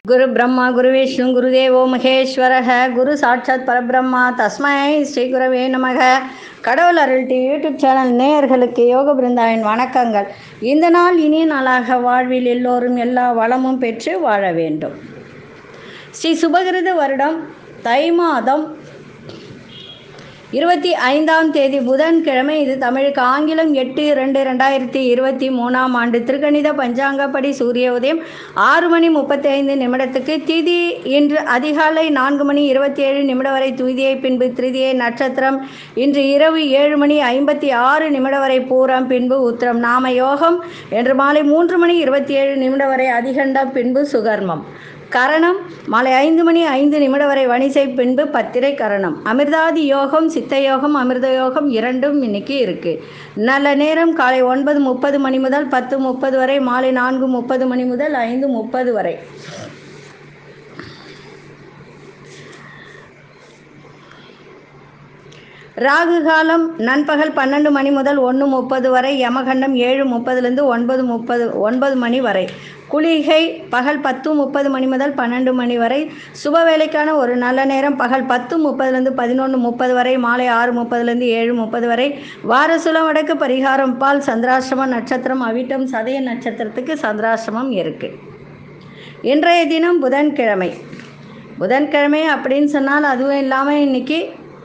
குரு பிரம்மா குரு விஷ்ணு குருதேவோ மகேஸ்வரக குரு சாட்சாத் பரபிரம்மா தஸ்மை ஸ்ரீ குரவே நமக கடவுள் அருள் டி யூடியூப் சேனல் நேயர்களுக்கு யோக பிருந்தாவின் வணக்கங்கள் இந்த நாள் இனிய நாளாக வாழ்வில் எல்லோரும் எல்லா வளமும் பெற்று வாழ வேண்டும் ஸ்ரீ சுபகிருத வருடம் தை மாதம் இருபத்தி ஐந்தாம் தேதி புதன்கிழமை இது தமிழுக்கு ஆங்கிலம் எட்டு ரெண்டு ரெண்டாயிரத்தி இருபத்தி மூணாம் ஆண்டு திருக்கணித பஞ்சாங்கப்படி சூரிய உதயம் ஆறு மணி முப்பத்தி ஐந்து நிமிடத்துக்கு திதி இன்று அதிகாலை நான்கு மணி இருபத்தி ஏழு நிமிடம் வரை துதியை பின்பு திருதியை நட்சத்திரம் இன்று இரவு ஏழு மணி ஐம்பத்தி ஆறு நிமிடம் வரை பூரம் பின்பு உத்திரம் நாம யோகம் என்று மாலை மூன்று மணி இருபத்தி ஏழு நிமிடம் வரை அதிகண்டம் பின்பு சுகர்மம் கரணம் மாலை ஐந்து மணி ஐந்து நிமிடம் வரை வணிசை பின்பு பத்திரை கரணம் அமிர்தாதி யோகம் சித்த யோகம் அமிர்த யோகம் இரண்டும் இன்னைக்கு இருக்கு நல்ல நேரம் காலை ஒன்பது முப்பது மணி முதல் பத்து முப்பது வரை மாலை நான்கு முப்பது மணி முதல் ஐந்து முப்பது வரை ராகு காலம் நண்பகல் பன்னெண்டு மணி முதல் ஒன்று முப்பது வரை யமகண்டம் ஏழு முப்பதுலேருந்து ஒன்பது முப்பது ஒன்பது மணி வரை குளிகை பகல் பத்து முப்பது மணி முதல் பன்னெண்டு மணி வரை சுப வேலைக்கான ஒரு நல்ல நேரம் பகல் பத்து முப்பதுலேருந்து பதினொன்று முப்பது வரை மாலை ஆறு முப்பதுலேருந்து ஏழு முப்பது வரை வாரசுலம் வடக்கு பரிகாரம் பால் சந்திராசிரம நட்சத்திரம் அவிட்டம் சதய நட்சத்திரத்துக்கு சந்திராசிரமம் இருக்குது இன்றைய தினம் புதன்கிழமை புதன்கிழமை அப்படின்னு சொன்னால் அதுவும் இல்லாமல் இன்னைக்கு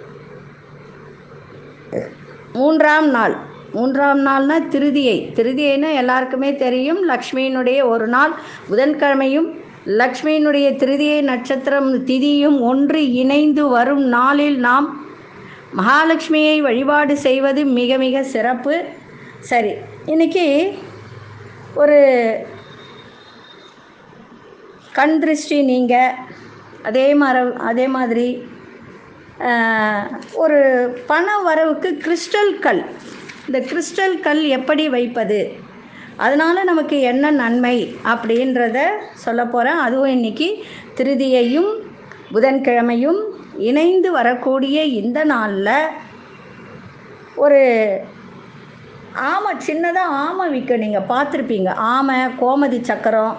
மூன்றாம் நாள் மூன்றாம் நாள்னா திருதியை திருதியைனா எல்லாருக்குமே தெரியும் லக்ஷ்மியினுடைய ஒரு நாள் புதன்கிழமையும் லக்ஷ்மியினுடைய திருதியை நட்சத்திரம் திதியும் ஒன்று இணைந்து வரும் நாளில் நாம் மகாலட்சுமியை வழிபாடு செய்வது மிக மிக சிறப்பு சரி இன்னைக்கு ஒரு கண் திருஷ்டி நீங்கள் அதே மாதிரி அதே மாதிரி ஒரு பண வரவுக்கு கிறிஸ்டல் கல் இந்த கிறிஸ்டல் கல் எப்படி வைப்பது அதனால் நமக்கு என்ன நன்மை அப்படின்றத சொல்ல போகிறேன் அதுவும் இன்றைக்கி திருதியையும் புதன்கிழமையும் இணைந்து வரக்கூடிய இந்த நாளில் ஒரு ஆமை சின்னதாக ஆமை விற்க நீங்கள் பார்த்துருப்பீங்க ஆமை கோமதி சக்கரம்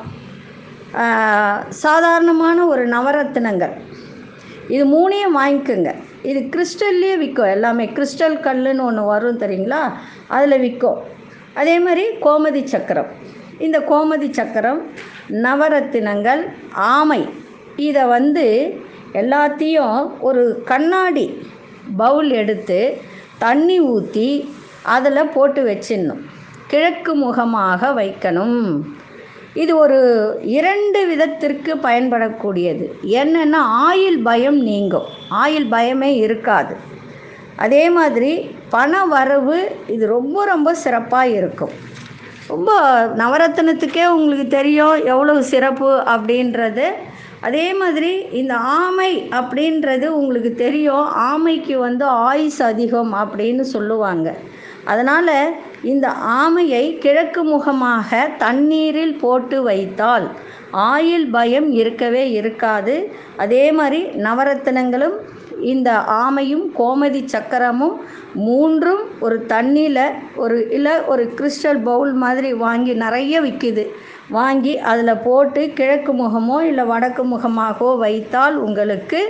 சாதாரணமான ஒரு நவரத்தினங்கள் இது மூணையும் வாங்கிக்கோங்க இது கிறிஸ்டல்லே விற்கும் எல்லாமே கிறிஸ்டல் கல்லுன்னு ஒன்று வரும் தெரியுங்களா அதில் விற்கும் அதே மாதிரி கோமதி சக்கரம் இந்த கோமதி சக்கரம் நவரத்தினங்கள் ஆமை இதை வந்து எல்லாத்தையும் ஒரு கண்ணாடி பவுல் எடுத்து தண்ணி ஊற்றி அதில் போட்டு வச்சிடணும் கிழக்கு முகமாக வைக்கணும் இது ஒரு இரண்டு விதத்திற்கு பயன்படக்கூடியது என்னென்னா ஆயில் பயம் நீங்கும் ஆயில் பயமே இருக்காது அதே மாதிரி பண வரவு இது ரொம்ப ரொம்ப சிறப்பாக இருக்கும் ரொம்ப நவரத்னத்துக்கே உங்களுக்கு தெரியும் எவ்வளவு சிறப்பு அப்படின்றது அதே மாதிரி இந்த ஆமை அப்படின்றது உங்களுக்கு தெரியும் ஆமைக்கு வந்து ஆயுஸ் அதிகம் அப்படின்னு சொல்லுவாங்க அதனால் இந்த ஆமையை கிழக்கு முகமாக தண்ணீரில் போட்டு வைத்தால் ஆயில் பயம் இருக்கவே இருக்காது அதே மாதிரி நவரத்தினங்களும் இந்த ஆமையும் கோமதி சக்கரமும் மூன்றும் ஒரு தண்ணியில் ஒரு இல்லை ஒரு கிறிஸ்டல் பவுல் மாதிரி வாங்கி நிறைய விற்கிது வாங்கி அதில் போட்டு கிழக்கு முகமோ இல்லை வடக்கு முகமாகவோ வைத்தால் உங்களுக்கு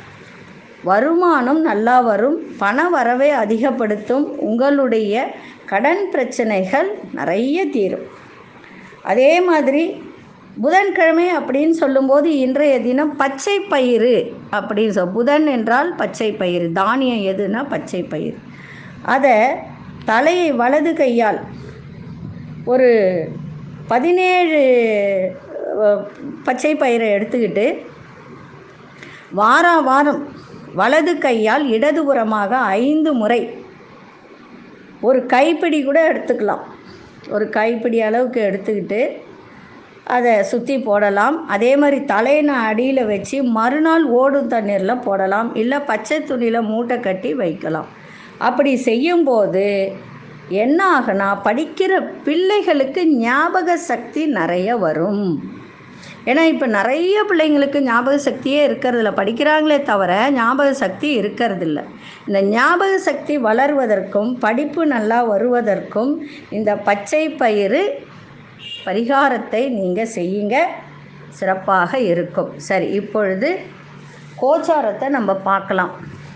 வருமானம் நல்லா வரும் பண வரவை அதிகப்படுத்தும் உங்களுடைய கடன் பிரச்சனைகள் நிறைய தீரும் அதே மாதிரி புதன்கிழமை அப்படின்னு சொல்லும்போது இன்றைய தினம் பச்சை பயிறு அப்படின்னு சொல் புதன் என்றால் பச்சை பயிறு தானியம் எதுனா பச்சை பயிறு அதை தலையை வலது கையால் ஒரு பதினேழு பச்சை பயிரை எடுத்துக்கிட்டு வாரம் வாரம் வலது கையால் இடதுபுறமாக ஐந்து முறை ஒரு கைப்பிடி கூட எடுத்துக்கலாம் ஒரு கைப்பிடி அளவுக்கு எடுத்துக்கிட்டு அதை சுற்றி போடலாம் அதே மாதிரி தலையின அடியில் வச்சு மறுநாள் ஓடும் தண்ணீரில் போடலாம் இல்லை பச்சை துணியில் மூட்டை கட்டி வைக்கலாம் அப்படி செய்யும்போது என்ன ஆகுனா படிக்கிற பிள்ளைகளுக்கு ஞாபக சக்தி நிறைய வரும் ஏன்னா இப்போ நிறைய பிள்ளைங்களுக்கு ஞாபக சக்தியே இருக்கிறதில்ல படிக்கிறாங்களே தவிர ஞாபக சக்தி இருக்கிறதில்ல இந்த ஞாபக சக்தி வளர்வதற்கும் படிப்பு நல்லா வருவதற்கும் இந்த பச்சை பயிறு பரிகாரத்தை நீங்கள் செய்யுங்க சிறப்பாக இருக்கும் சரி இப்பொழுது கோச்சாரத்தை நம்ம பார்க்கலாம்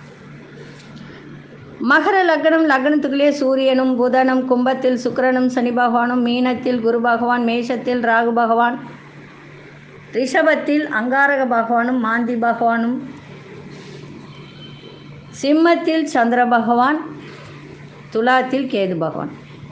மகர லக்னம் லக்னத்துக்குள்ளே சூரியனும் புதனும் கும்பத்தில் சுக்கிரனும் சனி பகவானும் மீனத்தில் குரு பகவான் மேஷத்தில் ராகு பகவான் ரிஷபத்தில் அங்காரக பகவானும் மாந்தி பகவானும் சிம்மத்தில் சந்திர பகவான் துலாத்தில் கேது பகவான்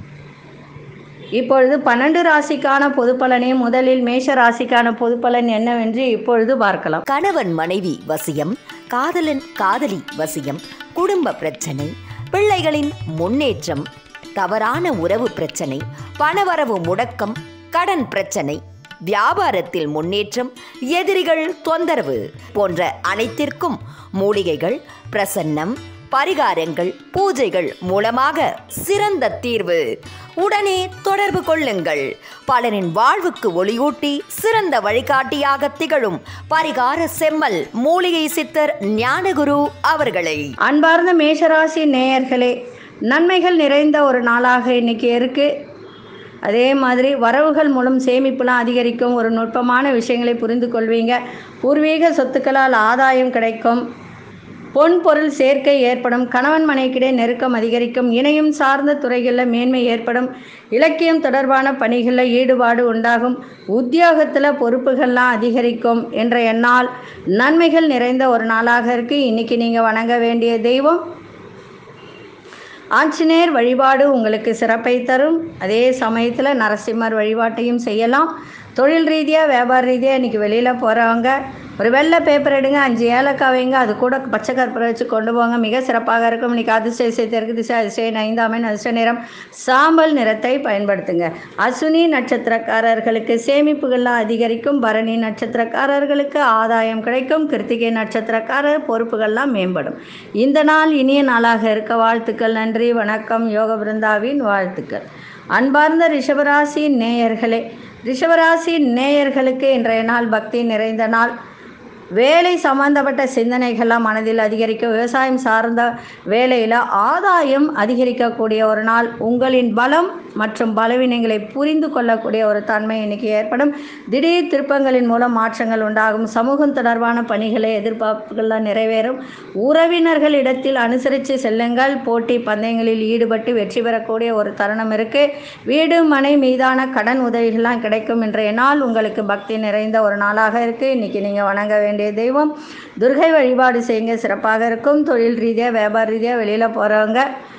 இப்பொழுது பன்னெண்டு ராசிக்கான பொது பலனை முதலில் மேஷ ராசிக்கான பொது பலன் என்னவென்று இப்பொழுது பார்க்கலாம் கணவன் மனைவி வசியம் காதலன் காதலி வசியம் குடும்ப பிரச்சனை பிள்ளைகளின் முன்னேற்றம் தவறான உறவு பிரச்சனை பணவரவு முடக்கம் கடன் பிரச்சனை வியாபாரத்தில் முன்னேற்றம் எதிரிகள் தொந்தரவு போன்ற அனைத்திற்கும் மூலிகைகள் பிரசன்னம் பரிகாரங்கள் பூஜைகள் மூலமாக சிறந்த தீர்வு உடனே தொடர்பு கொள்ளுங்கள் பலரின் வாழ்வுக்கு ஒளியூட்டி சிறந்த வழிகாட்டியாக திகழும் பரிகார செம்மல் மூலிகை சித்தர் ஞானகுரு அவர்களை அன்பார்ந்த மேஷராசி நேயர்களே நன்மைகள் நிறைந்த ஒரு நாளாக இன்னைக்கு இருக்கு அதே மாதிரி வரவுகள் மூலம் சேமிப்புலாம் அதிகரிக்கும் ஒரு நுட்பமான விஷயங்களை புரிந்து கொள்வீங்க பூர்வீக சொத்துக்களால் ஆதாயம் கிடைக்கும் பொன் பொருள் சேர்க்கை ஏற்படும் கணவன் மனைவிக்கிடையே நெருக்கம் அதிகரிக்கும் இணையும் சார்ந்த துறைகளில் மேன்மை ஏற்படும் இலக்கியம் தொடர்பான பணிகளில் ஈடுபாடு உண்டாகும் உத்தியோகத்தில் பொறுப்புகள்லாம் அதிகரிக்கும் என்ற எண்ணால் நன்மைகள் நிறைந்த ஒரு நாளாக இருக்கு இன்னைக்கு நீங்கள் வணங்க வேண்டிய தெய்வம் ஆஞ்சநேயர் வழிபாடு உங்களுக்கு சிறப்பை தரும் அதே சமயத்தில் நரசிம்மர் வழிபாட்டையும் செய்யலாம் தொழில் ரீதியாக வியாபார ரீதியாக இன்றைக்கி வெளியில் போகிறவங்க ஒரு வெள்ளை பேப்பர் எடுங்க அஞ்சு ஏலக்காய் வைங்க அது கூட பச்சை கற்பூரம் வச்சு கொண்டு போங்க மிக சிறப்பாக இருக்கும் இன்றைக்கி அதிர்ஷ்ட தெற்கு திசை அதிர்ஷ்ட ஐந்தாமின் அதிர்ஷ்ட நிறம் சாம்பல் நிறத்தை பயன்படுத்துங்க அசுனி நட்சத்திரக்காரர்களுக்கு சேமிப்புகள்லாம் அதிகரிக்கும் பரணி நட்சத்திரக்காரர்களுக்கு ஆதாயம் கிடைக்கும் கிருத்திகை நட்சத்திரக்காரர் பொறுப்புகள்லாம் மேம்படும் இந்த நாள் இனிய நாளாக இருக்க வாழ்த்துக்கள் நன்றி வணக்கம் யோக பிருந்தாவின் வாழ்த்துக்கள் அன்பார்ந்த ரிஷபராசி நேயர்களே ரிஷபராசி நேயர்களுக்கு இன்றைய நாள் பக்தி நிறைந்த நாள் வேலை சம்பந்தப்பட்ட சிந்தனைகள்லாம் மனதில் அதிகரிக்கும் விவசாயம் சார்ந்த வேலையில் ஆதாயம் அதிகரிக்கக்கூடிய ஒரு நாள் உங்களின் பலம் மற்றும் பலவீனங்களை புரிந்து கொள்ளக்கூடிய ஒரு தன்மை இன்னைக்கு ஏற்படும் திடீர் திருப்பங்களின் மூலம் மாற்றங்கள் உண்டாகும் சமூகம் தொடர்பான பணிகளை எதிர்பார்ப்புகள்லாம் நிறைவேறும் உறவினர்களிடத்தில் அனுசரித்து செல்லுங்கள் போட்டி பந்தயங்களில் ஈடுபட்டு வெற்றி பெறக்கூடிய ஒரு தருணம் இருக்குது வீடு மனை மீதான கடன் உதவிகள்லாம் கிடைக்கும் இன்றைய நாள் உங்களுக்கு பக்தி நிறைந்த ஒரு நாளாக இருக்குது இன்றைக்கி நீங்கள் வணங்க வேண்டிய தெய்வம் துர்கை வழிபாடு செய்யுங்க சிறப்பாக இருக்கும் தொழில் ரீதியாக வியாபார ரீதியாக வெளியில் போகிறவங்க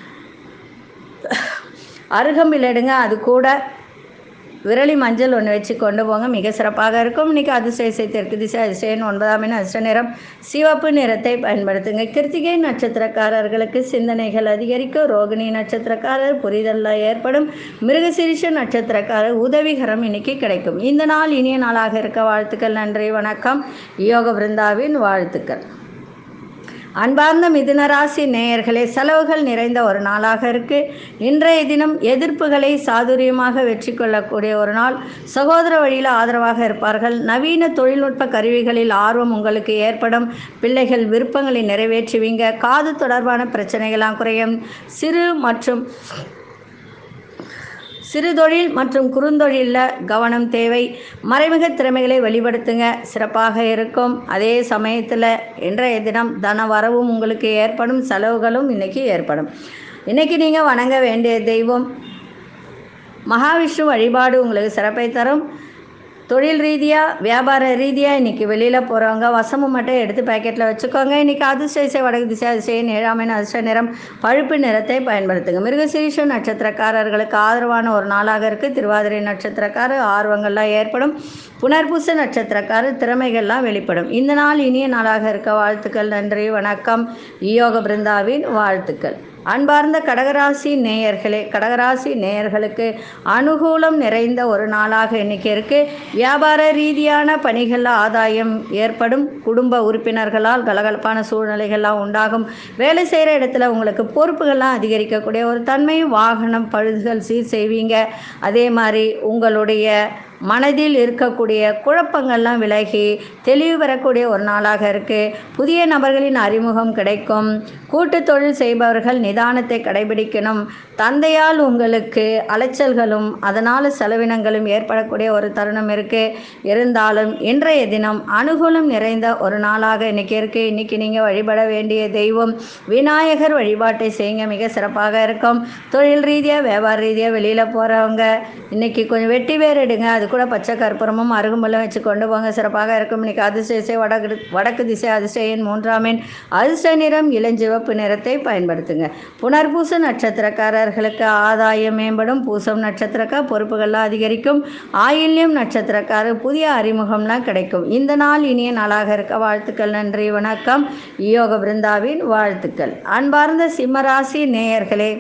அருகம்பில் எடுங்க அது கூட விரலி மஞ்சள் ஒன்று வச்சு கொண்டு போங்க மிக சிறப்பாக இருக்கும் இன்றைக்கி அதிசய தெற்கு திசை அதிசயன் ஒன்பதாம் எண் அதிர்ஷ்ட நிறம் சிவப்பு நிறத்தை பயன்படுத்துங்க கிருத்திகை நட்சத்திரக்காரர்களுக்கு சிந்தனைகள் அதிகரிக்கும் ரோகிணி நட்சத்திரக்காரர் புரிதலில் ஏற்படும் மிருகசிரிஷ நட்சத்திரக்காரர் உதவிகரம் இன்னைக்கு கிடைக்கும் இந்த நாள் இனிய நாளாக இருக்க வாழ்த்துக்கள் நன்றி வணக்கம் யோக பிருந்தாவின் வாழ்த்துக்கள் அன்பார்ந்த மிதுனராசி நேயர்களே செலவுகள் நிறைந்த ஒரு நாளாக இருக்கு இன்றைய தினம் எதிர்ப்புகளை சாதுரியமாக வெற்றி கொள்ளக்கூடிய ஒரு நாள் சகோதர வழியில் ஆதரவாக இருப்பார்கள் நவீன தொழில்நுட்ப கருவிகளில் ஆர்வம் உங்களுக்கு ஏற்படும் பிள்ளைகள் விருப்பங்களை நிறைவேற்றுவீங்க காது தொடர்பான பிரச்சனைகளாம் குறையும் சிறு மற்றும் சிறுதொழில் மற்றும் குறுந்தொழிலில் கவனம் தேவை மறைமுக திறமைகளை வெளிப்படுத்துங்க சிறப்பாக இருக்கும் அதே சமயத்தில் இன்றைய தினம் தன வரவும் உங்களுக்கு ஏற்படும் செலவுகளும் இன்றைக்கி ஏற்படும் இன்றைக்கி நீங்கள் வணங்க வேண்டிய தெய்வம் மகாவிஷ்ணு வழிபாடு உங்களுக்கு சிறப்பை தரும் தொழில் ரீதியாக வியாபார ரீதியாக இன்றைக்கி வெளியில் போகிறவங்க வசமும் மட்டும் எடுத்து பேக்கெட்டில் வச்சுக்கோங்க இன்றைக்கி அதிர்ஷ்ட திசை வடக்கு திசை அதிசயம் ஏழாமின் அதிர்ஷ்ட நிறம் பழுப்பு நிறத்தை பயன்படுத்துங்க மிருகசீரிஷ நட்சத்திரக்காரர்களுக்கு ஆதரவான ஒரு நாளாக இருக்குது திருவாதிரை நட்சத்திரக்காரர் ஆர்வங்கள்லாம் ஏற்படும் புனர்பூச நட்சத்திரக்காரர் திறமைகள்லாம் வெளிப்படும் இந்த நாள் இனிய நாளாக இருக்க வாழ்த்துக்கள் நன்றி வணக்கம் யோக பிருந்தாவின் வாழ்த்துக்கள் அன்பார்ந்த கடகராசி நேயர்களே கடகராசி நேயர்களுக்கு அனுகூலம் நிறைந்த ஒரு நாளாக இன்னைக்கு இருக்கு வியாபார ரீதியான பணிகளில் ஆதாயம் ஏற்படும் குடும்ப உறுப்பினர்களால் கலகலப்பான சூழ்நிலைகள்லாம் உண்டாகும் வேலை செய்கிற இடத்துல உங்களுக்கு பொறுப்புகள்லாம் அதிகரிக்கக்கூடிய ஒரு தன்மை வாகனம் பழுதுகள் சீர் செய்வீங்க அதே மாதிரி உங்களுடைய மனதில் இருக்கக்கூடிய குழப்பங்கள்லாம் விலகி தெளிவு பெறக்கூடிய ஒரு நாளாக இருக்குது புதிய நபர்களின் அறிமுகம் கிடைக்கும் கூட்டு தொழில் செய்பவர்கள் நிதானத்தை கடைபிடிக்கணும் தந்தையால் உங்களுக்கு அலைச்சல்களும் அதனால் செலவினங்களும் ஏற்படக்கூடிய ஒரு தருணம் இருக்குது இருந்தாலும் இன்றைய தினம் அனுகூலம் நிறைந்த ஒரு நாளாக இன்னைக்கு இருக்குது இன்னைக்கு நீங்கள் வழிபட வேண்டிய தெய்வம் விநாயகர் வழிபாட்டை செய்யுங்க மிக சிறப்பாக இருக்கும் தொழில் ரீதியாக வியாபார ரீதியாக வெளியில் போகிறவங்க இன்னைக்கு கொஞ்சம் வெட்டி வேர் எடுங்க அது கூட பச்சை கற்பூரமும் அருகும்பலும் வச்சு கொண்டு போங்க சிறப்பாக இருக்கும் இன்னைக்கு அதிர்ஷ்ட திசை வடக்கு வடக்கு திசை அதிர்ஷ்ட எண் மூன்றாம் எண் அதிர்ஷ்ட நிறம் இளஞ்சிவப்பு நிறத்தை பயன்படுத்துங்க புனர்பூச நட்சத்திரக்காரர்களுக்கு ஆதாயம் மேம்படும் பூசம் நட்சத்திரக்கா பொறுப்புகள்லாம் அதிகரிக்கும் ஆயில்யம் நட்சத்திரக்காரர் புதிய அறிமுகம்லாம் கிடைக்கும் இந்த நாள் இனிய நாளாக இருக்க வாழ்த்துக்கள் நன்றி வணக்கம் யோக பிருந்தாவின் வாழ்த்துக்கள் அன்பார்ந்த சிம்மராசி நேயர்களே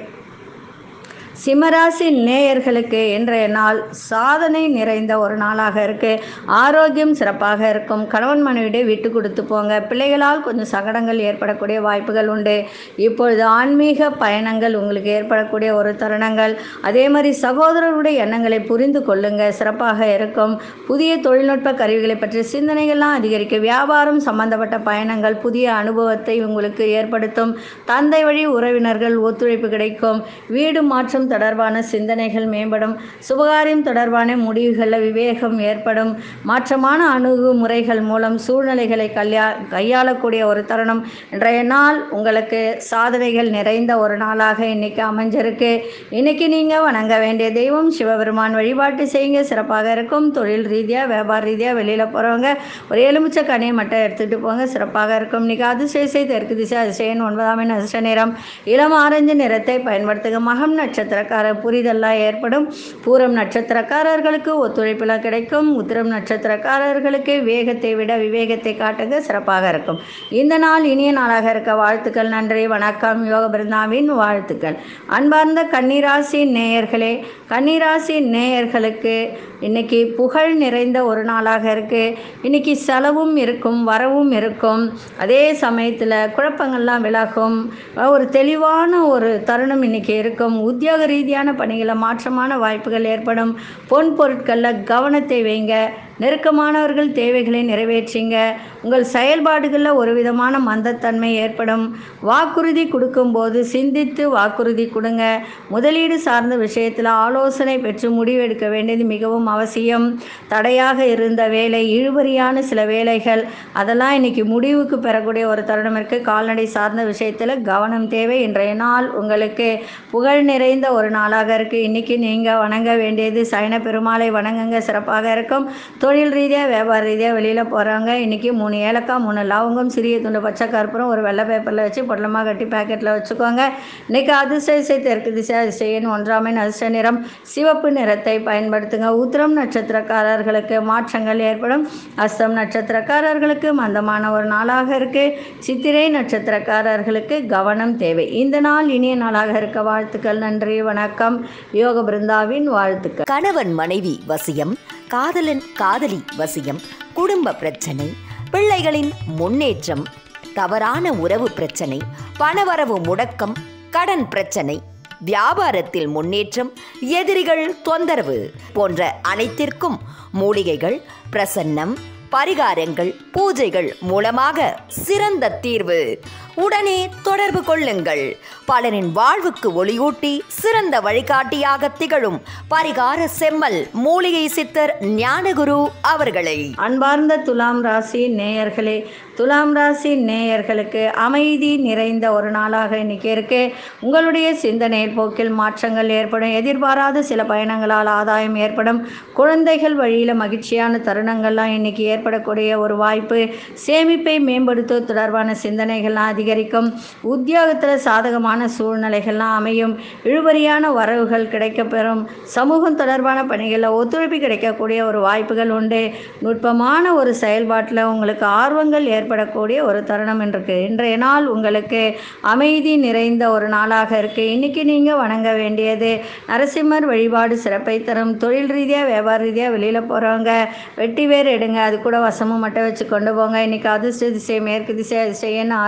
சிம்மராசி நேயர்களுக்கு இன்றைய நாள் சாதனை நிறைந்த ஒரு நாளாக இருக்குது ஆரோக்கியம் சிறப்பாக இருக்கும் கணவன் மனைவியிடையே விட்டு கொடுத்து போங்க பிள்ளைகளால் கொஞ்சம் சங்கடங்கள் ஏற்படக்கூடிய வாய்ப்புகள் உண்டு இப்பொழுது ஆன்மீக பயணங்கள் உங்களுக்கு ஏற்படக்கூடிய ஒரு தருணங்கள் அதே மாதிரி சகோதரருடைய எண்ணங்களை புரிந்து கொள்ளுங்க சிறப்பாக இருக்கும் புதிய தொழில்நுட்ப கருவிகளை பற்றிய சிந்தனைகள்லாம் அதிகரிக்கும் வியாபாரம் சம்பந்தப்பட்ட பயணங்கள் புதிய அனுபவத்தை உங்களுக்கு ஏற்படுத்தும் தந்தை வழி உறவினர்கள் ஒத்துழைப்பு கிடைக்கும் வீடு மாற்றம் தொடர்பான சிந்தனைகள் மேம்படும் சுபகாரியம் தொடர்பான முடிவுகளில் விவேகம் ஏற்படும் மாற்றமான அணுகுமுறைகள் மூலம் சூழ்நிலைகளை கல்யா கையாளக்கூடிய ஒரு தருணம் இன்றைய நாள் உங்களுக்கு சாதனைகள் நிறைந்த ஒரு நாளாக இன்னைக்கு அமைஞ்சிருக்கு இன்னைக்கு நீங்கள் வணங்க வேண்டிய தெய்வம் சிவபெருமான் வழிபாட்டு செய்யுங்க சிறப்பாக இருக்கும் தொழில் ரீதியாக வியாபார ரீதியாக வெளியில் போகிறவங்க ஒரு எலுமிச்சை கனியை மட்டும் எடுத்துகிட்டு போங்க சிறப்பாக இருக்கும் இன்னைக்கு அதிசய தெற்கு திசை அதிசயன் ஒன்பதாம் எண் அதிர்ஷ்ட நிறம் இளம் ஆரஞ்சு நிறத்தை பயன்படுத்துங்க மகம் நட்சத்திரக்காரர் புரிதல்லாம் ஏற்படும் பூரம் நட்சத்திரக்காரர்களுக்கு ஒத்துழைப்புலாம் கிடைக்கும் உத்திரம் நட்சத்திரக்காரர்களுக்கு வேகத்தை விட விவேகத்தை காட்டுங்க சிறப்பாக இருக்கும் இந்த நாள் இனிய நாளாக இருக்க வாழ்த்துக்கள் நன்றி வணக்கம் யோக பிருந்தாவின் வாழ்த்துக்கள் அன்பார்ந்த கன்னிராசி நேயர்களே கன்னிராசி நேயர்களுக்கு இன்னைக்கு புகழ் நிறைந்த ஒரு நாளாக இருக்குது இன்னைக்கு செலவும் இருக்கும் வரவும் இருக்கும் அதே சமயத்தில் குழப்பங்கள்லாம் விலகும் ஒரு தெளிவான ஒரு தருணம் இன்னைக்கு இருக்கும் உத்தியோக ரீதியான பணிகளில் மாற்றமான வாய்ப்புகள் ஏற்படும் பொன் பொருட்களில் கவனத்தை வைங்க நெருக்கமானவர்கள் தேவைகளை நிறைவேற்றிங்க உங்கள் செயல்பாடுகளில் ஒரு விதமான மந்தத்தன்மை ஏற்படும் வாக்குறுதி கொடுக்கும்போது சிந்தித்து வாக்குறுதி கொடுங்க முதலீடு சார்ந்த விஷயத்தில் ஆலோசனை பெற்று முடிவெடுக்க வேண்டியது மிகவும் அவசியம் தடையாக இருந்த வேலை இழுபறியான சில வேலைகள் அதெல்லாம் இன்னைக்கு முடிவுக்கு பெறக்கூடிய ஒரு தருணம் இருக்குது கால்நடை சார்ந்த விஷயத்தில் கவனம் தேவை இன்றைய நாள் உங்களுக்கு புகழ் நிறைந்த ஒரு நாளாக இருக்குது இன்றைக்கி நீங்கள் வணங்க வேண்டியது சைன பெருமாளை வணங்குங்க சிறப்பாக இருக்கும் தொழில் ரீதியாக வியாபார ரீதியாக வெளியில் போகிறவங்க இன்றைக்கி மூணு ஏலக்காய் மூணு லவங்கம் சிறிய துண்டு பச்சை கற்பூரம் ஒரு வெள்ளை பேப்பரில் வச்சு பொட்டலமாக கட்டி பேக்கெட்டில் வச்சுக்கோங்க இன்றைக்கி அதிர்ஷ்ட திசை தெற்கு திசை அதிசயன் ஒன்றாமின் அதிர்ஷ்ட நிறம் சிவப்பு நிறத்தை பயன்படுத்துங்க உத்திரம் நட்சத்திரக்காரர்களுக்கு மாற்றங்கள் ஏற்படும் அஸ்தம் நட்சத்திரக்காரர்களுக்கு மந்தமான ஒரு நாளாக இருக்குது சித்திரை நட்சத்திரக்காரர்களுக்கு கவனம் தேவை இந்த நாள் இனிய நாளாக இருக்க வாழ்த்துக்கள் நன்றி வணக்கம் யோக பிருந்தாவின் வாழ்த்துக்கள் கணவன் மனைவி வசியம் காதலன் காதலி வசியம் குடும்ப பிரச்சனை பிள்ளைகளின் முன்னேற்றம் தவறான உறவு பிரச்சனை பணவரவு முடக்கம் கடன் பிரச்சனை வியாபாரத்தில் முன்னேற்றம் எதிரிகள் தொந்தரவு போன்ற அனைத்திற்கும் மூலிகைகள் பிரசன்னம் பரிகாரங்கள் பூஜைகள் மூலமாக சிறந்த தீர்வு உடனே தொடர்பு கொள்ளுங்கள் பலரின் வாழ்வுக்கு ஒளியூட்டி சிறந்த வழிகாட்டியாக திகழும் பரிகார செம்மல் மூலிகை சித்தர் ஞானகுரு அவர்களை அன்பார்ந்த துலாம் ராசி நேயர்களே துலாம் ராசி நேயர்களுக்கு அமைதி நிறைந்த ஒரு நாளாக இன்னைக்கு இருக்கு உங்களுடைய சிந்தனையில் போக்கில் மாற்றங்கள் ஏற்படும் எதிர்பாராத சில பயணங்களால் ஆதாயம் ஏற்படும் குழந்தைகள் வழியில் மகிழ்ச்சியான தருணங்கள்லாம் இன்னைக்கு ஏற்படக்கூடிய ஒரு வாய்ப்பு சேமிப்பை மேம்படுத்துவது தொடர்பான சிந்தனைகள்லாம் அதிகரிக்கும் உத்தியோகத்தில் சாதகமான சூழ்நிலைகள்லாம் அமையும் இழுபறியான வரவுகள் கிடைக்கப்பெறும் சமூகம் தொடர்பான பணிகளில் ஒத்துழைப்பு கிடைக்கக்கூடிய ஒரு வாய்ப்புகள் உண்டு நுட்பமான ஒரு செயல்பாட்டில் உங்களுக்கு ஆர்வங்கள் ஏற்படக்கூடிய ஒரு தருணம் இருக்கு இன்றைய நாள் உங்களுக்கு அமைதி நிறைந்த ஒரு நாளாக இருக்கு இன்னைக்கு நீங்கள் வணங்க வேண்டியது நரசிம்மர் வழிபாடு சிறப்பை தரும் தொழில் ரீதியாக வியாபார ரீதியாக வெளியில் போகிறவங்க வெட்டி வேர் எடுங்க அது கூட வசமும் மட்டும் வச்சு கொண்டு போங்க இன்னைக்கு அதிர்ஷ்ட திசை மேற்கு திசை அதிசயன் ஆறாமேன்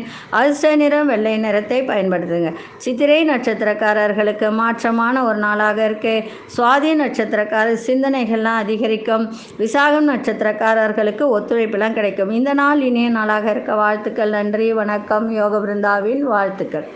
அதிர்ஷ்ட நிறம் வெள்ளை நிறத்தை பயன்படுத்துங்க சித்திரை நட்சத்திரக்காரர்களுக்கு மாற்றமான ஒரு நாளாக இருக்கு சுவாதி நட்சத்திரக்காரர் சிந்தனைகள்லாம் அதிகரிக்கும் விசாகம் நட்சத்திரக்காரர்களுக்கு ஒத்துழைப்பெல்லாம் கிடைக்கும் இந்த நாள் இனிய நாளாக இருக்க வாழ்த்துக்கள் நன்றி வணக்கம் யோக பிருந்தாவின் வாழ்த்துக்கள்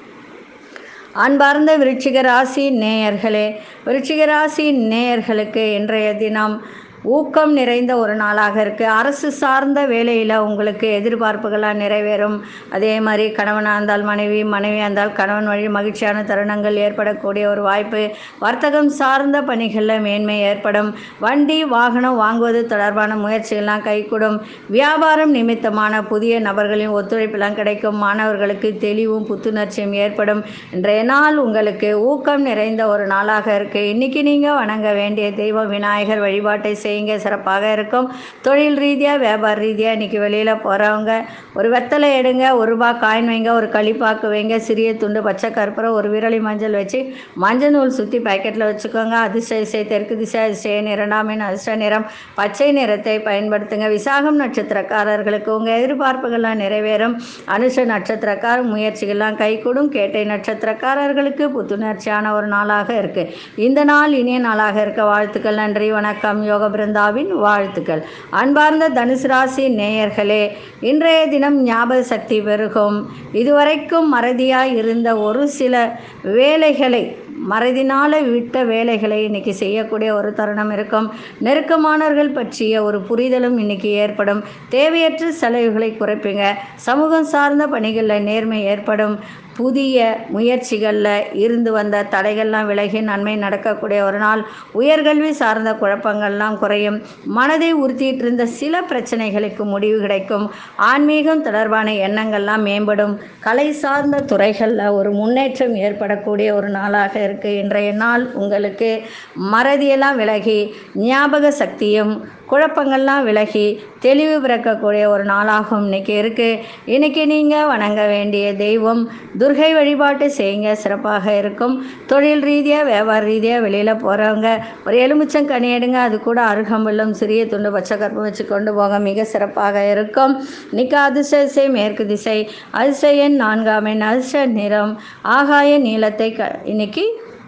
அன்பார்ந்த விருச்சிக ராசி நேயர்களே விருச்சிக ராசி நேயர்களுக்கு இன்றைய தினம் ஊக்கம் நிறைந்த ஒரு நாளாக இருக்குது அரசு சார்ந்த வேலையில் உங்களுக்கு எதிர்பார்ப்புகளாக நிறைவேறும் அதே மாதிரி கணவனாக இருந்தால் மனைவி மனைவியாக இருந்தால் கணவன் வழி மகிழ்ச்சியான தருணங்கள் ஏற்படக்கூடிய ஒரு வாய்ப்பு வர்த்தகம் சார்ந்த பணிகளில் மேன்மை ஏற்படும் வண்டி வாகனம் வாங்குவது தொடர்பான முயற்சிகள்லாம் கைகூடும் வியாபாரம் நிமித்தமான புதிய நபர்களின் ஒத்துழைப்பெல்லாம் கிடைக்கும் மாணவர்களுக்கு தெளிவும் புத்துணர்ச்சியும் ஏற்படும் இன்றைய நாள் உங்களுக்கு ஊக்கம் நிறைந்த ஒரு நாளாக இருக்குது இன்றைக்கி நீங்கள் வணங்க வேண்டிய தெய்வம் விநாயகர் வழிபாட்டை செய்யுங்க சிறப்பாக இருக்கும் தொழில் ரீதியாக வியாபார ரீதியாக இன்றைக்கி வெளியில் போகிறவங்க ஒரு வெத்தலை எடுங்க ஒரு ரூபா காயின் வைங்க ஒரு களிப்பாக்கு வைங்க சிறிய துண்டு பச்சை கற்பூரம் ஒரு விரலி மஞ்சள் வச்சு மஞ்சள் நூல் சுற்றி பாக்கெட்டில் வச்சுக்கோங்க அதிர்ஷ்ட திசை தெற்கு திசை அதிர்ஷ்ட இரண்டாம் எண் அதிர்ஷ்ட நிறம் பச்சை நிறத்தை பயன்படுத்துங்க விசாகம் நட்சத்திரக்காரர்களுக்கு உங்கள் எதிர்பார்ப்புகள்லாம் நிறைவேறும் அனுஷ நட்சத்திரக்கார முயற்சிகள்லாம் கைகூடும் கேட்டை நட்சத்திரக்காரர்களுக்கு புத்துணர்ச்சியான ஒரு நாளாக இருக்குது இந்த நாள் இனிய நாளாக இருக்க வாழ்த்துக்கள் நன்றி வணக்கம் யோக பிருந்தாவின் வாழ்த்துக்கள் அன்பார்ந்த தனுசு ராசி நேயர்களே இன்றைய தினம் ஞாபக சக்தி பெருகும் இதுவரைக்கும் மறதியாய் இருந்த ஒரு சில வேலைகளை மறதினால் விட்ட வேலைகளை இன்னைக்கு செய்யக்கூடிய ஒரு தருணம் இருக்கும் நெருக்கமானவர்கள் பற்றிய ஒரு புரிதலும் இன்னைக்கு ஏற்படும் தேவையற்ற செலவுகளை குறைப்பீங்க சமூகம் சார்ந்த பணிகளில் நேர்மை ஏற்படும் புதிய முயற்சிகளில் இருந்து வந்த தடைகள்லாம் விலகி நன்மை நடக்கக்கூடிய ஒரு நாள் உயர்கல்வி சார்ந்த குழப்பங்கள்லாம் குறையும் மனதை உறுத்திட்டு இருந்த சில பிரச்சனைகளுக்கு முடிவு கிடைக்கும் ஆன்மீகம் தொடர்பான எண்ணங்கள்லாம் மேம்படும் கலை சார்ந்த துறைகளில் ஒரு முன்னேற்றம் ஏற்படக்கூடிய ஒரு நாளாக இருக்குது இன்றைய நாள் உங்களுக்கு மறதியெல்லாம் விலகி ஞாபக சக்தியும் குழப்பங்கள்லாம் விலகி தெளிவு பிறக்கக்கூடிய ஒரு நாளாகவும் இன்னைக்கு இருக்குது இன்னைக்கு நீங்கள் வணங்க வேண்டிய தெய்வம் துர்கை வழிபாட்டு செய்யுங்க சிறப்பாக இருக்கும் தொழில் ரீதியாக வியாபார ரீதியாக வெளியில் போகிறவங்க ஒரு எலுமிச்சம் கனி எடுங்க அது கூட அருகம்புல்லும் சிறிய துண்டு பச்சை கருப்பு வச்சு கொண்டு போக மிக சிறப்பாக இருக்கும் இன்னைக்கு அதிர்ஷ்ட திசை மேற்கு திசை அதிர்ஷ்ட எண் நான்காம் எண் அதிர்ஷ்ட நிறம் ஆகாய நீளத்தை க இன்னைக்கு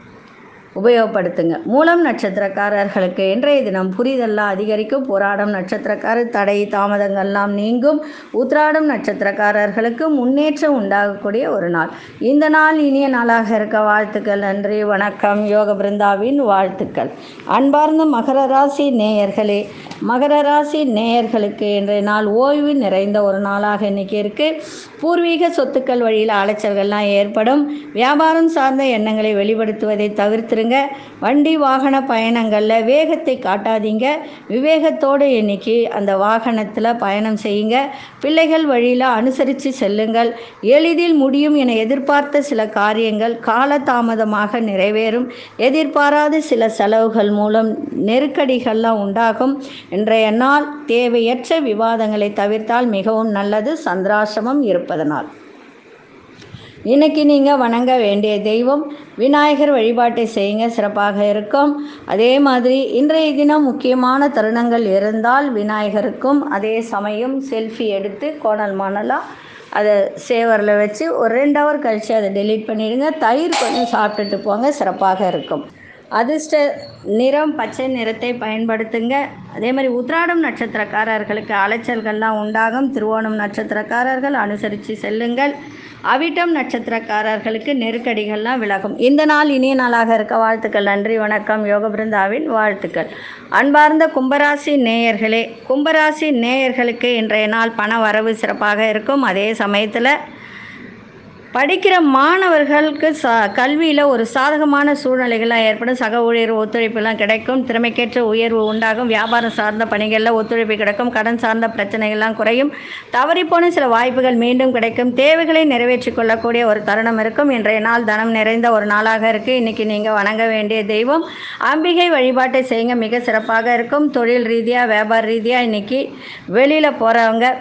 உபயோகப்படுத்துங்க மூலம் நட்சத்திரக்காரர்களுக்கு இன்றைய தினம் புரிதெல்லாம் அதிகரிக்கும் போராடம் நட்சத்திரக்காரர் தடை தாமதங்கள்லாம் நீங்கும் உத்ராடம் நட்சத்திரக்காரர்களுக்கு முன்னேற்றம் உண்டாகக்கூடிய ஒரு நாள் இந்த நாள் இனிய நாளாக இருக்க வாழ்த்துக்கள் நன்றி வணக்கம் யோக பிருந்தாவின் வாழ்த்துக்கள் அன்பார்ந்த மகர ராசி நேயர்களே மகர ராசி நேயர்களுக்கு இன்றைய நாள் ஓய்வு நிறைந்த ஒரு நாளாக இன்னைக்கு இருக்கு பூர்வீக சொத்துக்கள் வழியில் அலைச்சல்கள்லாம் ஏற்படும் வியாபாரம் சார்ந்த எண்ணங்களை வெளிப்படுத்துவதை தவிர்த்திருங்க வண்டி வாகன பயணங்களில் வேகத்தை காட்டாதீங்க விவேகத்தோடு இன்னைக்கு அந்த வாகனத்தில் பயணம் செய்யுங்க பிள்ளைகள் வழியில் அனுசரித்து செல்லுங்கள் எளிதில் முடியும் என எதிர்பார்த்த சில காரியங்கள் காலதாமதமாக நிறைவேறும் எதிர்பாராத சில செலவுகள் மூலம் நெருக்கடிகள்லாம் உண்டாகும் இன்றைய நாள் தேவையற்ற விவாதங்களை தவிர்த்தால் மிகவும் நல்லது சந்திராசிரமம் இருப்பதனால் இன்னைக்கு நீங்கள் வணங்க வேண்டிய தெய்வம் விநாயகர் வழிபாட்டை செய்யுங்க சிறப்பாக இருக்கும் அதே மாதிரி இன்றைய தினம் முக்கியமான தருணங்கள் இருந்தால் விநாயகருக்கும் அதே சமயம் செல்ஃபி எடுத்து கோணல் மணலாக அதை சேவரில் வச்சு ஒரு ரெண்டு ஹவர் கழித்து அதை டெலீட் பண்ணிடுங்க தயிர் கொஞ்சம் சாப்பிட்டுட்டு போங்க சிறப்பாக இருக்கும் அதிர்ஷ்ட நிறம் பச்சை நிறத்தை பயன்படுத்துங்க அதே மாதிரி உத்ராடம் நட்சத்திரக்காரர்களுக்கு அலைச்சல்கள்லாம் உண்டாகும் திருவோணம் நட்சத்திரக்காரர்கள் அனுசரித்து செல்லுங்கள் அவிட்டம் நட்சத்திரக்காரர்களுக்கு நெருக்கடிகள்லாம் விலகும் இந்த நாள் இனிய நாளாக இருக்க வாழ்த்துக்கள் நன்றி வணக்கம் யோக பிருந்தாவின் வாழ்த்துக்கள் அன்பார்ந்த கும்பராசி நேயர்களே கும்பராசி நேயர்களுக்கு இன்றைய நாள் பண வரவு சிறப்பாக இருக்கும் அதே சமயத்தில் படிக்கிற மாணவர்களுக்கு ச கல்வியில் ஒரு சாதகமான சூழ்நிலைகள்லாம் ஏற்படும் சக ஊழியர் ஒத்துழைப்புலாம் கிடைக்கும் திறமைக்கேற்ற உயர்வு உண்டாகும் வியாபாரம் சார்ந்த பணிகளில் ஒத்துழைப்பு கிடைக்கும் கடன் சார்ந்த பிரச்சனைகள்லாம் குறையும் தவறிப்போன சில வாய்ப்புகள் மீண்டும் கிடைக்கும் தேவைகளை நிறைவேற்றிக் கொள்ளக்கூடிய ஒரு தருணம் இருக்கும் இன்றைய நாள் தனம் நிறைந்த ஒரு நாளாக இருக்குது இன்றைக்கி நீங்கள் வணங்க வேண்டிய தெய்வம் அம்பிகை வழிபாட்டை செய்யுங்க மிக சிறப்பாக இருக்கும் தொழில் ரீதியாக வியாபார ரீதியாக இன்றைக்கி வெளியில் போகிறவங்க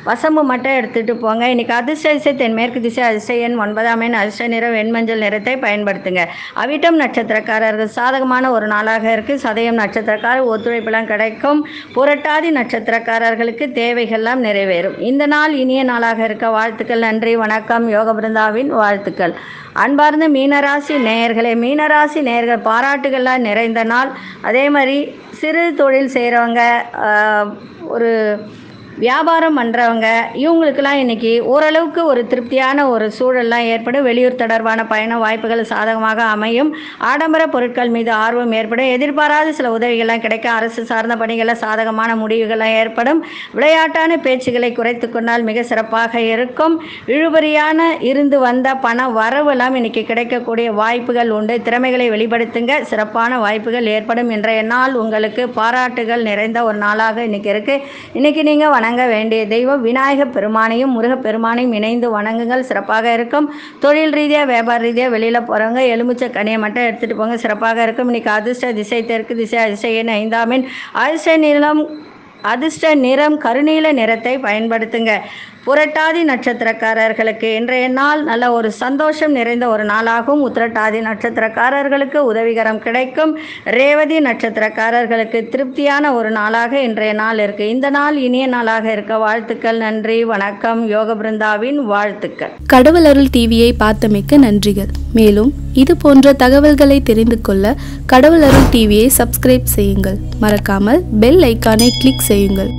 வசம்பு மட்டும் எடுத்துகிட்டு போங்க இன்றைக்கி அதிர்ஷ்ட திசை தென்மேற்கு திசை அதிர்ஷ்ட எண் ஒன்பதாம் எண் அதிர்ஷ்ட நிறம் வெண்மஞ்சள் நிறத்தை பயன்படுத்துங்க அவிட்டம் நட்சத்திரக்காரர்கள் சாதகமான ஒரு நாளாக இருக்குது சதயம் நட்சத்திரக்காரர் ஒத்துழைப்பெல்லாம் கிடைக்கும் புரட்டாதி நட்சத்திரக்காரர்களுக்கு தேவைகள்லாம் நிறைவேறும் இந்த நாள் இனிய நாளாக இருக்க வாழ்த்துக்கள் நன்றி வணக்கம் யோக பிருந்தாவின் வாழ்த்துக்கள் அன்பார்ந்த மீனராசி நேயர்களே மீனராசி நேயர்கள் பாராட்டுகள்லாம் நிறைந்த நாள் அதே மாதிரி சிறு தொழில் செய்கிறவங்க ஒரு வியாபாரம் பண்ணுறவங்க இவங்களுக்கெல்லாம் இன்றைக்கி ஓரளவுக்கு ஒரு திருப்தியான ஒரு சூழல்லாம் ஏற்படும் வெளியூர் தொடர்பான பயண வாய்ப்புகள் சாதகமாக அமையும் ஆடம்பர பொருட்கள் மீது ஆர்வம் ஏற்படும் எதிர்பாராத சில உதவிகள்லாம் கிடைக்க அரசு சார்ந்த பணிகளில் சாதகமான முடிவுகள்லாம் ஏற்படும் விளையாட்டான பேச்சுகளை குறைத்து கொண்டால் மிக சிறப்பாக இருக்கும் இழுபறியான இருந்து வந்த பண வரவெல்லாம் இன்னைக்கு கிடைக்கக்கூடிய வாய்ப்புகள் உண்டு திறமைகளை வெளிப்படுத்துங்க சிறப்பான வாய்ப்புகள் ஏற்படும் என்ற நாள் உங்களுக்கு பாராட்டுகள் நிறைந்த ஒரு நாளாக இன்னைக்கு இருக்குது இன்னைக்கு நீங்கள் வணங்க வேண்டிய தெய்வம் விநாயகப் பெருமானையும் முருகப் பெருமானையும் இணைந்து வணங்குங்கள் சிறப்பாக இருக்கும் தொழில் ரீதியாக வியாபார ரீதியாக வெளியில் போகிறவங்க எலுமிச்சை கனியை மட்டும் எடுத்துகிட்டு போங்க சிறப்பாக இருக்கும் இன்னைக்கு அதிர்ஷ்ட திசை தெற்கு திசை அதிர்ஷ்ட எண் ஐந்தாமின் அதிர்ஷ்ட நிலம் அதிர்ஷ்ட நிறம் கருநீல நிறத்தை பயன்படுத்துங்க புரட்டாதி நட்சத்திரக்காரர்களுக்கு இன்றைய நாள் நல்ல ஒரு சந்தோஷம் நிறைந்த ஒரு நாளாகவும் உத்திரட்டாதி நட்சத்திரக்காரர்களுக்கு உதவிகரம் கிடைக்கும் ரேவதி நட்சத்திரக்காரர்களுக்கு திருப்தியான ஒரு நாளாக இன்றைய நாள் இருக்குது இந்த நாள் இனிய நாளாக இருக்க வாழ்த்துக்கள் நன்றி வணக்கம் யோக பிருந்தாவின் வாழ்த்துக்கள் கடவுள் அருள் டிவியை பார்த்தமைக்கு நன்றிகள் மேலும் இது போன்ற தகவல்களை தெரிந்து கொள்ள கடவுள் அருள் டிவியை சப்ஸ்கிரைப் செய்யுங்கள் மறக்காமல் பெல் ஐக்கானை கிளிக் செய்யுங்கள்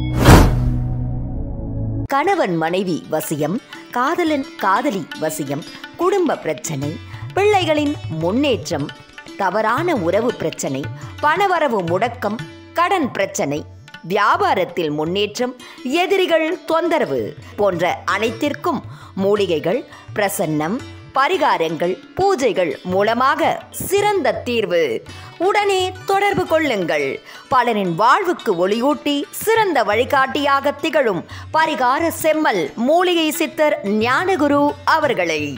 கணவன் மனைவி வசியம் காதலன் காதலி வசியம் குடும்ப பிரச்சனை பிள்ளைகளின் முன்னேற்றம் தவறான உறவு பிரச்சனை பணவரவு முடக்கம் கடன் பிரச்சனை வியாபாரத்தில் முன்னேற்றம் எதிரிகள் தொந்தரவு போன்ற அனைத்திற்கும் மூலிகைகள் பிரசன்னம் பரிகாரங்கள் பூஜைகள் மூலமாக சிறந்த தீர்வு உடனே தொடர்பு கொள்ளுங்கள் பலரின் வாழ்வுக்கு ஒளியூட்டி சிறந்த வழிகாட்டியாக திகழும் பரிகார செம்மல் மூலிகை சித்தர் ஞானகுரு அவர்களை